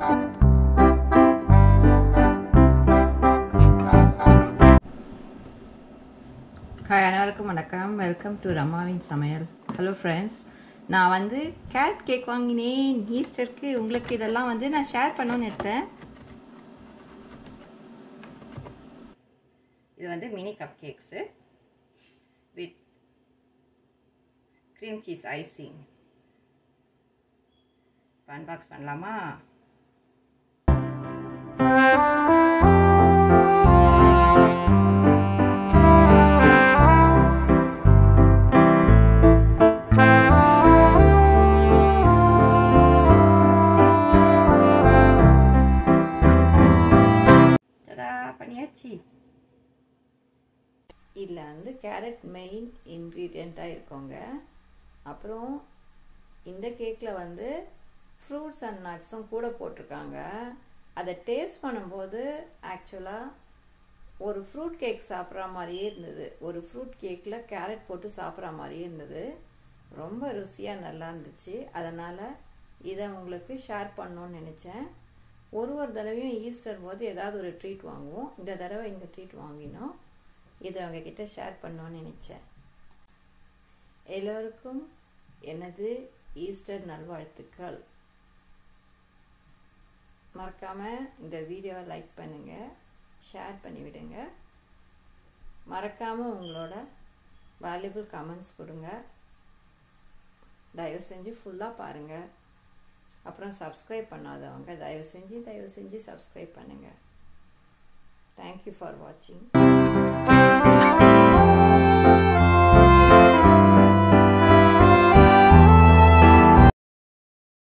hi அனைவருக்கும் வணக்கம் welcome to ரமாவின் சமையல் ஹலோ ஃப்ரெண்ட்ஸ் நான் வந்து கேரட் கேக் வாங்கினேன் ஈஸ்டருக்கு உங்களுக்கு இதெல்லாம் வந்து நான் ஷேர் பண்ணணும்னு எடுத்தேன் இது வந்து mini cupcakes with cream cheese icing unbox பண்ணலாமா பண்ணியாச்சு இதில் வந்து கேரட் மெயின் இன்க்ரீடியண்ட்டாக இருக்கோங்க அப்புறம் இந்த கேக்கில் வந்து ஃப்ரூட்ஸ் அண்ட் நட்ஸும் கூட போட்டிருக்காங்க அதை டேஸ்ட் பண்ணும்போது ஆக்சுவலாக ஒரு ஃப்ரூட் கேக் சாப்பிட்ற மாதிரியே இருந்தது ஒரு ஃப்ரூட் கேக்கில் கேரட் போட்டு சாப்பிட்ற மாதிரியே இருந்தது ரொம்ப ருசியாக நல்லா இருந்துச்சு அதனால் இதை உங்களுக்கு ஷேர் பண்ணணுன்னு நினச்சேன் ஒரு ஒரு தடவையும் ஈஸ்டர் போது ஏதாவது ஒரு ட்ரீட் வாங்குவோம் இந்த தடவை இந்த ட்ரீட் வாங்கினோம் இதை அவங்கக்கிட்ட ஷேர் பண்ணோன்னு நினச்சேன் எல்லோருக்கும் எனது ஈஸ்டர் நல்வாழ்த்துக்கள் மறக்காமல் இந்த வீடியோவை லைக் பண்ணுங்கள் ஷேர் பண்ணிவிடுங்க மறக்காமல் உங்களோட வேல்யூபிள் கமெண்ட்ஸ் கொடுங்க தயவு செஞ்சு ஃபுல்லாக பாருங்கள் அப்புறம் சப்ஸ்கிரைப் பண்ணாதவங்க தயவு செஞ்சு தயவு செஞ்சு சப்ஸ்கிரைப் பண்ணுங்கள் தேங்க்யூ ஃபார் வாட்சிங்